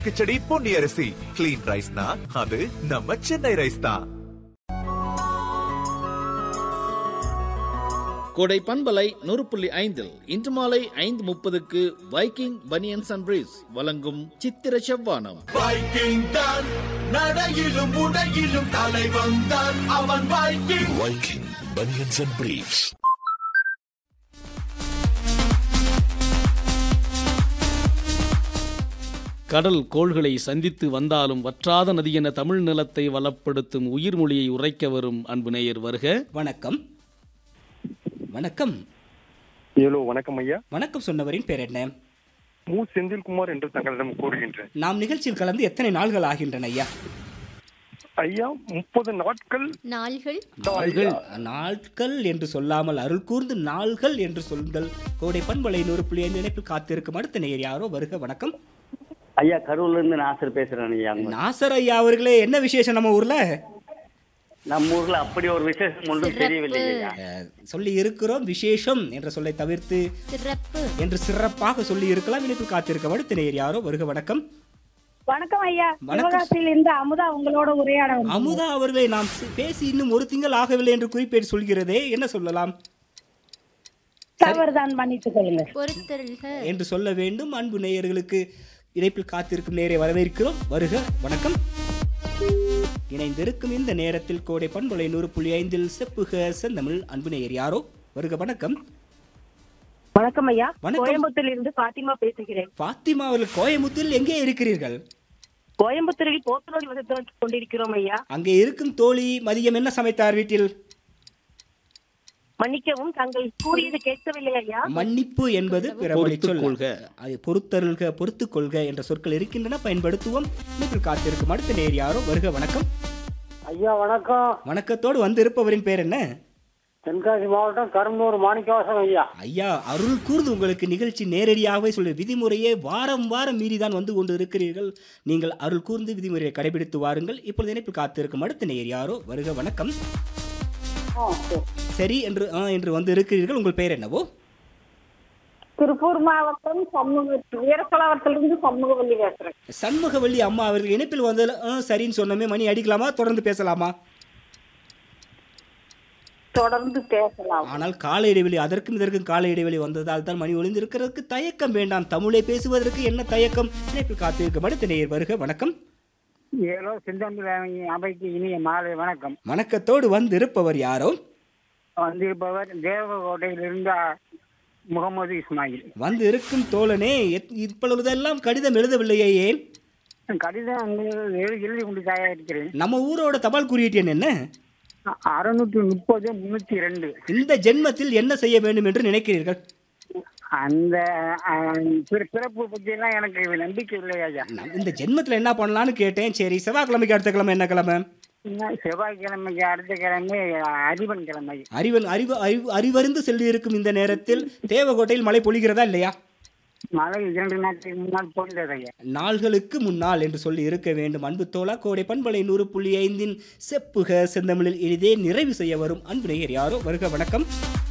கிச்சடி பொன்னி அரிசி கிளீன் ரைஸ்னா அது நம்ம சென்னை ரைஸ் தான் கோடை பண்பலை நூறு புள்ளி ஐந்தில் இன்று மாலை ஐந்து முப்பதுக்கு வைக்கிங் பனியன்ஸ் அண்ட் பிரீஸ் வழங்கும் சித்திர செவ்வானம் வைக்கிங் தான் நடையிலும் உடையிலும் தலைவன் தான் அவன் Viking Viking Bunions and Briefs. கடல் கோள்களை சந்தித்து வந்தாலும் வற்றாத நதி என தமிழ் நிலத்தை வளப்படுத்தும் உயிர்மொழியை உரைக்க வரும் அன்பு நேயர் வருக வணக்கம் வணக்கம் ஹலோ வணக்கம் ஐயா வணக்கம் சொன்னவரின் பேர் என்ன மு செந்தில்குமார் என்று தங்களிடம் கூறுகின்றேன் நாம் நிகழ்ச்சியில் கலந்து எத்தனை நாள்கள் ஆகின்றன ஐயா ஐயா முப்பது நாட்கள் நாள்கள் நாள்கள் நாட்கள் என்று சொல்லாமல் அருள் கூர்ந்து நாள்கள் என்று சொல்லுங்கள் கோடை பண்பலை நூறு புள்ளி ஐந்து இணைப்பில் காத்திருக்கும் அடுத்த நேயர் யாரோ வருக வணக்கம் ஐயா கரூர்ல இருந்து நாசர் பேசுறேன் ஐயா நாசர் ஐயா அவர்களே என்ன விசேஷம் நம்ம ஊர்ல நம்ம ஊர்ல அப்படி ஒரு விசேஷம் ஒன்றும் தெரியவில்லை ஐயா அஹ், சொல்லி இருக்கிறோம் விசேஷம் என்ற சொல்லை தவிர்த்து சிறப்பு என்று சிறப்பாக சொல்லி இருக்கலாம் இணைப்பில் காத்திருக்கும் அடுத்த நேயர் யாரோ வருக வணக்கம் வணக்கம் ஐயா வணக்கம். சிவகாசியில் இருந்து அமுதா உங்களோட உரையாட வந்தேன். அமுதா அவர்களே நாம் சி- பேசி இன்னும் ஒரு திங்கள் ஆகவில்லை என்று குறிப்பேடு சொல்கிறதே என்ன சொல்லலாம் தவறுதான் மன்னித்துக் கொள்ளுங்க பொறுத்தருள்க என்று சொல்ல வேண்டும் அன்பு நேயர்களுக்கு இணைப்பில் காத்திருக்கும் நேரை வரவேற்கிறோம் வருக வணக்கம் இணைந்திருக்கும் இந்த நேரத்தில் கோடை பண்புலை நூறு புள்ளி ஐந்தில் செப்புக செந்தமிழ் அன்பு நேயர் யாரோ வருக வணக்கம் வணக்கம் ஐயா வணக்கம். கோயம்புத்தூரில் இருந்து பாத்திமா பேசுகிறேன் பாத்திமா அவர்கள் கோயமுத்தில் எங்கே இருக்கிறீர்கள் கோயம்புத்தூரில் போத்தனோடி வசதி கொண்டிருக்கிறோம் ஐயா அங்கே இருக்கும் தோழி மதியம் என்ன சமைத்தார் வீட்டில் மன்னிக்கவும் தாங்கள் கூறியது கேட்கவில்லை ஐயா மன்னிப்பு என்பது பிறமொழி பொறுத்துக் சொல் கொள்க. அது பொறுத்தருள்க பொறுத்துக் கொள்க என்ற சொற்கள் இருக்கின்றன பயன்படுத்துவோம் இணைப்பில் காத்திருக்கும் அடுத்த நேர் யாரோ வருக வணக்கம் ஐயா வணக்கம் வணக்கத்தோடு வந்து இருப்பவரின் பேர் என்ன தென்காசி மாவட்டம் கரும்பூர் மாணிக்கவாசம் ஐயா ஐயா அருள் கூர்ந்து உங்களுக்கு நிகழ்ச்சி நேரடியாகவே சொல்லு விதிமுறையே வாரம் வாரம் மீறி தான் வந்து கொண்டு இருக்கிறீர்கள் நீங்கள் அருள் கூர்ந்து விதிமுறையை கடைபிடித்து வாருங்கள் இப்பொழுது இணைப்பில் காத்திருக்கும் அடுத்த நேயர் யாரோ வருக வணக்கம் சரி என்று ஆ என்று வந்து இருக்கிறீர்கள் உங்கள் பெயர் என்னவோ திருப்பூர் மாவட்டம் சண்முக வீரசலாவரத்திலிருந்து சண்முகவல்லி பேசுறேன் சண்முகவல்லி அம்மா அவர்கள் இணைப்பில் வந்து ஆ சரின்னு சொன்னமே மணி அடிக்கலாமா தொடர்ந்து பேசலாமா தொடர்ந்து பேசலாம் ஆனால் கால இடைவெளி அதற்கும் இதற்கும் கால இடைவெளி வந்ததால் தான் மணி ஒளிந்திருக்கிறதுக்கு தயக்கம் வேண்டாம் தமிழை பேசுவதற்கு என்ன தயக்கம் இணைப்பில் காத்திருக்கும் அடுத்த நேயர் வருக வணக்கம் ஏதோ சிந்தம்பி அவைக்கு இனிய மாலை வணக்கம் வணக்கத்தோடு வந்து இருப்பவர் யாரோ வந்திருப்பவர் தேவகோட்டையிலிருந்து முகமது இஸ்மாயில் வந்து இருக்கும் தோழனே எத்- இப்பொழுதெல்லாம் கடிதம் எழுதவில்லையே ஏன் கடிதம் அங்கு எழு- எழுதி கொண்டு தயாரிக்கிறேன் நம்ம ஊரோட தபால் குறியீட்டு எண் என்ன அறுநூற்றி முப்பது முன்னூத்தி ரெண்டு இந்த ஜென்மத்தில் என்ன செய்ய வேண்டும் என்று நினைக்கிறீர்கள் அந்த அஹ், பிற- பிறப்பு பத்தி எல்லாம் எனக்கு நம்பிக்கை இல்லை ஐயா நான் இந்த ஜென்மத்தில் என்ன பண்ணலான்னு கேட்டேன் சரி செவ்வாய்க்கிழமைக்கு அடுத்த கிழமை என்ன கிழமை இன்னும் செவ்வாய்க்கிழமைக்கு அடுத்த கிழமை அறிவன் கிழமை அறிவன் அறிவு அறிவு அறிவறிந்து செல்லி இருக்கும் இந்த நேரத்தில் தேவகோட்டையில் மழை பொழிகிறதா இல்லையா மழை இரண்டு நாட்களுக்கு முன்னால் பொழிந்தது ஐயா நாள்களுக்கு முன்னால் என்று சொல்லி இருக்க வேண்டும் அன்பு தோழா கோடை பண்பலை நூறு புள்ளி ஐந்தின் செப்புக செந்தமிழில் இனிதே நிறைவு செய்ய வரும் அன்பு நேயர் யாரோ வருக வணக்கம்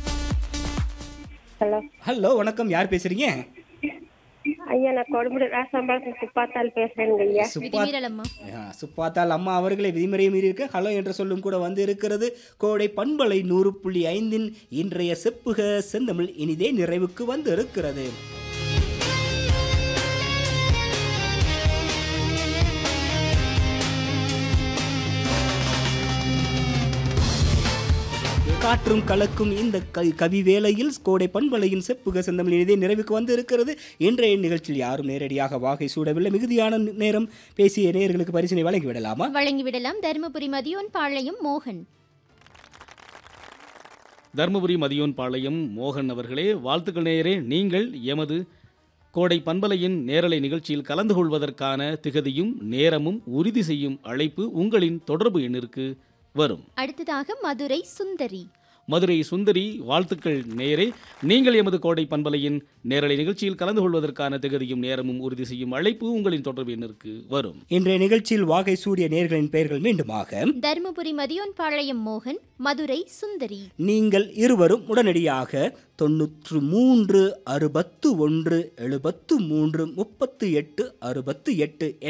ஹலோ ஹலோ வணக்கம் யார் பேசுறீங்க ஐயா நான் கொடுமுடி ராசாம்பாளத்தில் சுப்பாத்தால் பேசுறேங்க ஐயா சுப்பா விதிமீறல் அம்மா ஆ, சுப்பாத்தால் அம்மா அவர்களை விதிமுறையை மீறி இருக்க ஹலோ என்ற சொல்லும் கூட வந்து இருக்கிறது கோடை பண்பலை நூறு புள்ளி ஐந்தின் இன்றைய செப்புக செந்தமிழ் இனிதே நிறைவுக்கு வந்து இருக்கிறது காற்றும் கலக்கும் இந்த க- கவி வேளையில் கோடை பண்பலையின் செப்புக செந்தமிழ் இனிதே நிறைவுக்கு வந்து இருக்கிறது இன்றைய நிகழ்ச்சியில் யாரும் நேரடியாக வாகை சூடவில்லை மிகுதியான நேரம் பேசிய நேயர்களுக்கு பரிசினை வழங்கி விடலாமா வழங்கிவிடலாம் தருமபுரி மதியோன் பாளையம் மோகன் தருமபுரி மதியோன் பாளையம் மோகன் அவர்களே வாழ்த்துக்கள் நேயரே நீங்கள் எமது கோடை பண்பலையின் நேரலை நிகழ்ச்சியில் கலந்து கொள்வதற்கான திகதியும் நேரமும் உறுதி செய்யும் அழைப்பு உங்களின் தொடர்பு எண்ணிற்கு வரும் அடுத்ததாக மதுரை சுந்தரி மதுரை சுந்தரி வாழ்த்துக்கள் நேயரே நீங்கள் எமது கோடை பண்பலையின் நேரலை நிகழ்ச்சியில் கலந்து கொள்வதற்கான திகதியும் நேரமும் உறுதி செய்யும் அழைப்பு உங்களின் தொடர்பு எண்ணிற்கு வரும் இன்றைய நிகழ்ச்சியில் வாகை சூடிய நேர்களின் பெயர்கள் மீண்டுமாக தருமபுரி மதியோன் பாளையம் மோகன் மதுரை சுந்தரி நீங்கள் இருவரும் உடனடியாக தொன்னூற்று மூன்று அறுபத்து ஒன்று எழுபத்து மூன்று முப்பத்து எட்டு அறுபத்து எட்டு